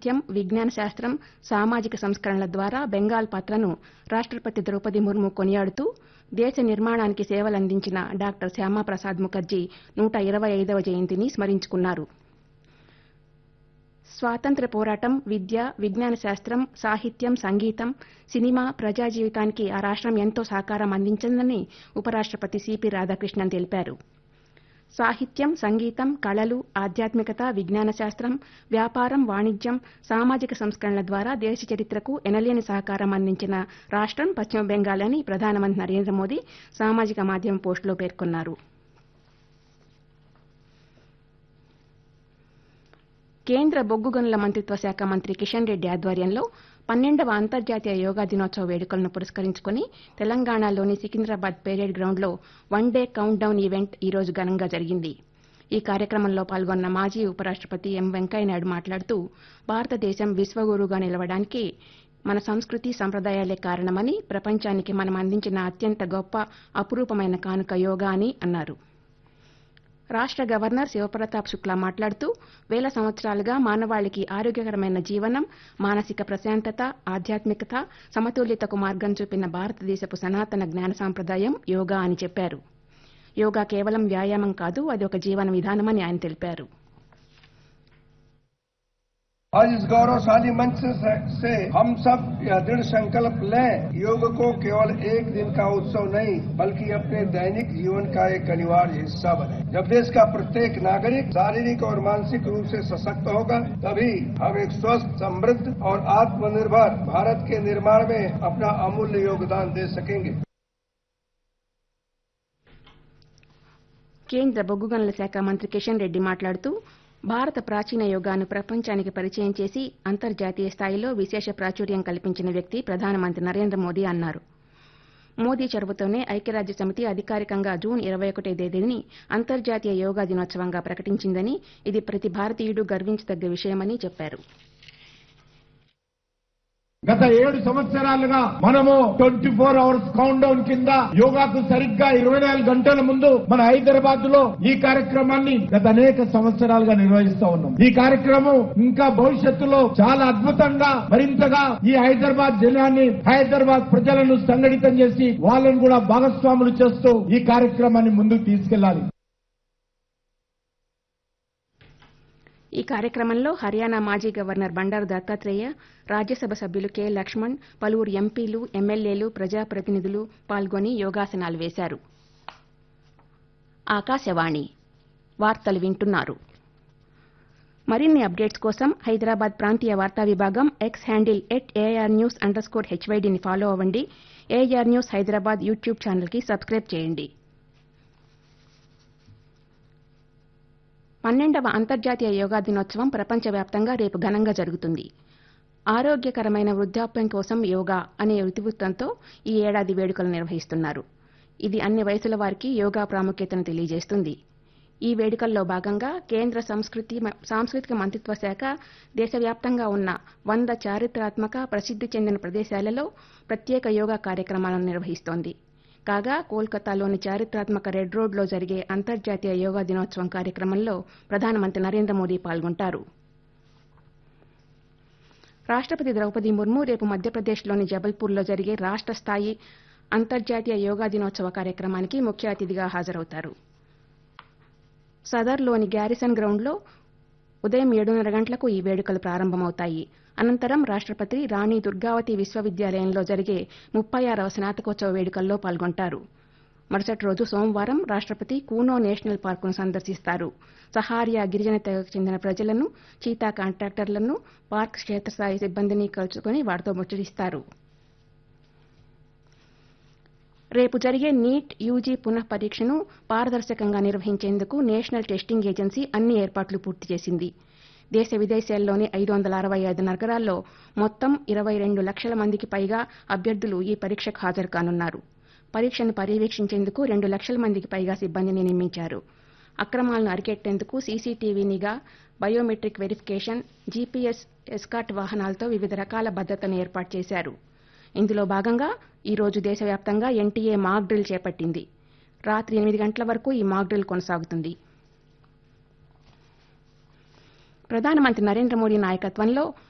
సాహిత్యం విజ్ఞాన శాస్త్రం సామాజిక సంస్కరణల ద్వారా బెంగాల్ పాత్రను రాష్టపతి ద్రౌపది ముర్ము కొనియాడుతూ దేశ నిర్మాణానికి సేవలందించిన డాక్టర్ శ్యామాప్రసాద్ ముఖర్జీ నూట ఇరవై ఐదవ జయంతిని స్మరించుకున్నారు స్వాతంత్ర్య పోరాటం విద్య విజ్ఞాన శాస్త్రం సాహిత్యం సంగీతం సినిమా ప్రజా జీవితానికి ఆ రాష్ట్రం ఎంతో సహకారం అందించిందని ఉపరాష్టపతి సిపి రాధాకృష్ణన్ తెలిపారు సాహిత్యం సంగీతం కళలు ఆధ్యాత్మికత విజ్ఞాన శాస్త్రం వ్యాపారం వాణిజ్యం సామాజిక సంస్కరణల ద్వారా దేశ చరిత్రకు ఎనలేని సహకారం అందించిన రాష్ట్రం పశ్చిమ బెంగాల్ అని ప్రధానమంత్రి నరేంద్ర మోదీ సామాజిక మాధ్యమం పోస్టులో పేర్కొన్నారు కేంద్ర బొగ్గు గనుల మంత్రిత్వ శాఖ మంత్రి కిషన్ రెడ్డి ఆధ్వర్యంలో పన్నెండవ అంతర్జాతీయ యోగా దినోత్సవ వేడుకలను పురస్కరించుకుని తెలంగాణలోని సికింద్రాబాద్ పేరేడ్ గ్రౌండ్లో one day countdown event ఈ రోజు ఘనంగా జరిగింది ఈ కార్యక్రమంలో పాల్గొన్న మాజీ ఉపరాష్టపతి ఎం వెంకయ్యనాయుడు మాట్లాడుతూ భారతదేశం విశ్వగురువుగా నిలవడానికి మన సంస్కృతి సంప్రదాయాలే కారణమని ప్రపంచానికి మనం అందించిన అత్యంత గొప్ప అపురూపమైన కానుక యోగా అని అన్నారు రాష్ట్ర గవర్నర్ శివప్రతాప్ శుక్లా మాట్లాడుతూ వేల సంవత్సరాలుగా మానవాళికి ఆరోగ్యకరమైన జీవనం మానసిక ప్రశాంతత ఆధ్యాత్మికత సమతుల్యతకు మార్గం చూపిన భారతదేశపు సనాతన జ్ఞాన సాంప్రదాయం యోగా అని చెప్పారు యోగా కేవలం వ్యాయామం కాదు అది ఒక జీవన విధానమని ఆయన తెలిపారు आज इस गौरवशाली मंच से, से हम सब यह दृढ़ संकल्प लें योग को केवल एक दिन का उत्सव नहीं बल्कि अपने दैनिक जीवन का एक अनिवार्य हिस्सा बने जब देश का प्रत्येक नागरिक शारीरिक और मानसिक रूप से सशक्त होगा तभी हम एक स्वस्थ समृद्ध और आत्मनिर्भर भारत के निर्माण में अपना अमूल्य योगदान दे सकेंगे కేంద్ర బొగ్గు గనుల శాఖ మంత్రి కిషన్ రెడ్డి మాట్లాడుతూ భారత ప్రాచీన యోగాను ప్రపంచానికి పరిచయం చేసి అంతర్జాతీయ స్థాయిలో విశేష ప్రాచుర్యం కల్పించిన వ్యక్తి ప్రధానమంత్రి నరేంద్ర మోదీ అన్నారు మోదీ చొరవతోనే ఐక్యరాజ్య సమితి అధికారికంగా జూన్ ఇరవై ఒకటో తేదీని అంతర్జాతీయ యోగా దినోత్సవంగా ప్రకటించిందని ఇది ప్రతి భారతీయుడు గర్వించదగ్గ విషయమని చెప్పారు గత ఏడు సంవత్సరాలుగా మనము twenty four hours countdown కింద యోగాకు సరిగ్గా ఇరవై నాలుగు గంటల ముందు మన హైదరాబాద్ లో ఈ కార్యక్రమాన్ని గత అనేక సంవత్సరాలుగా నిర్వహిస్తా ఉన్నాం ఈ కార్యక్రమం ఇంకా భవిష్యత్తులో చాలా అద్భుతంగా మరింతగా ఈ హైదరాబాద్ జనాన్ని హైదరాబాద్ ప్రజలను సంఘటితం చేసి వాళ్ళను కూడా భాగస్వాములు చేస్తూ ఈ కార్యక్రమాన్ని ముందుకు తీసుకెళ్లాలి ఈ కార్యక్రమంలో హర్యానా మాజీ గవర్నర్ బండారు దత్తాత్రేయ రాజ్యసభ సభ్యులు కె లక్ష్మణ్ పలువురు ఎంపీలు ఎమ్మెల్యేలు ప్రజాప్రతినిధులు పాల్గొని యోగాసనాలు వేశారు ఆకాశవాణి వార్తలు వింటున్నారు మరిన్ని అప్డేట్స్ కోసం హైదరాబాద్ ప్రాంతీయ వార్తా విభాగం X handle at A R news under score హెచ్వైడిని ఫాలో అవ్వండి ఏఆర్ న్యూస్ హైదరాబాద్ యూట్యూబ్ ఛానల్కి సబ్స్క్రైబ్ చేయండి పన్నెండవ అంతర్జాతీయ యోగా దినోత్సవం ప్రపంచవ్యాప్తంగా రేపు ఘనంగా జరుగుతుంది ఆరోగ్యకరమైన వృద్ధాప్యం కోసం యోగా అనే ఇతివృత్తంతో ఈ ఏడాది వేడుకలు నిర్వహిస్తున్నారు ఇది అన్ని వయసుల వారికి యోగా ప్రాముఖ్యతను తెలియజేస్తుంది ఈ వేడుకల్లో భాగంగా కేంద్ర సంస్కృతి సాంస్కృతిక మంత్రిత్వ శాఖ దేశవ్యాప్తంగా ఉన్న వంద చారిత్రాత్మక ప్రసిద్ధి చెందిన ప్రదేశాలలో ప్రత్యేక యోగా కార్యక్రమాలను నిర్వహిస్తోంది కాగా కోల్కతాలోని చారిత్రాత్మక రెడ్ రోడ్లో జరిగే అంతర్జాతీయ యోగా దినోత్సవం కార్యక్రమంలో ప్రధానమంత్రి నరేంద్ర మోదీ పాల్గొంటారు రాష్టపతి ద్రౌపది ముర్ము రేపు మధ్యప్రదేశ్లోని జబల్పూర్లో జరిగే రాష్ట స్థాయి అంతర్జాతీయ యోగా దినోత్సవ కార్యక్రమానికి ముఖ్య అతిథిగా హాజరవుతారు సదర్లోని గ్యారిసన్ గ్రౌండ్లో ఉదయం ఏడున్నర గంటలకు ఈ వేడుకలు ప్రారంభమవుతాయి అనంతరం రాష్టపతి రాణి దుర్గావతి విశ్వవిద్యాలయంలో జరిగే ముప్పై ఆరవ స్నాతకోత్సవ వేడుకల్లో పాల్గొంటారు మరుసటి రోజు సోమవారం రాష్టపతి కూనో నేషనల్ పార్కును సందర్శిస్తారు సహారియా గిరిజన తెగకు చెందిన ప్రజలను చీతా కాంట్రాక్టర్లను పార్క్ క్షేత్రస్థాయి సిబ్బందిని కలుసుకుని వారితో ముచ్చటిస్తారు రేపు జరిగే నీట్ యూజీ పునః పరీక్షను పారదర్శకంగా నిర్వహించేందుకు నేషనల్ టెస్టింగ్ ఏజెన్సీ అన్ని ఏర్పాట్లు పూర్తి చేసింది దేశ విదేశాల్లోని ఐదు వందల అరవై ఐదు నగరాల్లో మొత్తం ఇరవై రెండు లక్షల మందికి పైగా అభ్యర్థులు ఈ పరీక్షకు హాజరు కానున్నారు పరీక్షను పర్యవేక్షించేందుకు రెండు లక్షల మందికి పైగా సిబ్బందిని నియమించారు అక్రమాలను అరికెట్టేందుకు సీసీటీవీ నిఘా బయోమెట్రిక్ వెరిఫికేషన్ జీపీఎస్ ఎస్కాట్ వాహనాలతో వివిధ రకాల భద్రతను ఏర్పాటు చేశారు ఇందులో భాగంగా ఈ రోజు దేశవ్యాప్తంగా ఎన్టీఏ మాక్ డ్రిల్ చేపట్టింది రాత్రి ఎనిమిది గంటల వరకు ఈ మాక్ డ్రిల్ కొనసాగుతుంది ప్రధానమంత్రి నరేంద్ర మోదీ నాయకత్వంలో